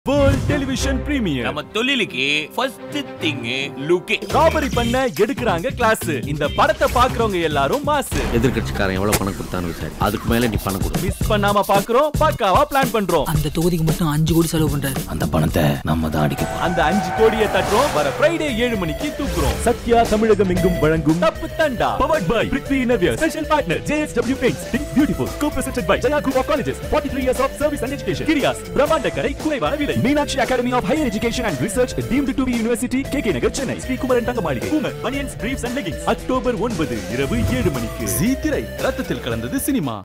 world television premier நம்ம தொழிலுக்கு first thing லுக்கே robbery பண்ண எடுக்கிறாங்க கிளாஸ் இந்த படத்தை பாக்குறவங்க எல்லாரும் மாஸ் எதிர்கட்சிக்காரன் எவ்வளவு பணம் கொடுத்தான்னு விசாரி அதுக்கு மேல நீ பணம் கொடு மிஸ் பண்ணாம பாக்குறோம் பக்காவா பிளான் பண்றோம் அந்த தொகுதிக்கு மட்டும் அஞ்சு கோடி செலவு பண்றாரு அந்த பணத்தை நம்ம தான் அடிக்க போறோம் அந்த அஞ்சு கோடியை தட்டுறோம் வர ஃப்ரைடே ஏழு மணிக்கு தூக்குறோம் சத்யா தமிழகம் எங்கும் வழங்கும் தப்பு தண்டா பவர்ட் பை பிருத்வி இனவியர் special partner JSW Paints Think Beautiful co-presented by Jaya Group of Colleges 43 years of service and education Kirias பிரம்மாண்ட கடை குறைவான விலை Meenakshi academy of higher education and research deemed to be university KK Nagar Chennai Srikumaran Thanga Maaligai Boomer banians briefs and leggings October ஒன்பது இரவு ஏழு மணிக்கு ஜீ திரை ரத்தத்தில் கலந்தது சினிமா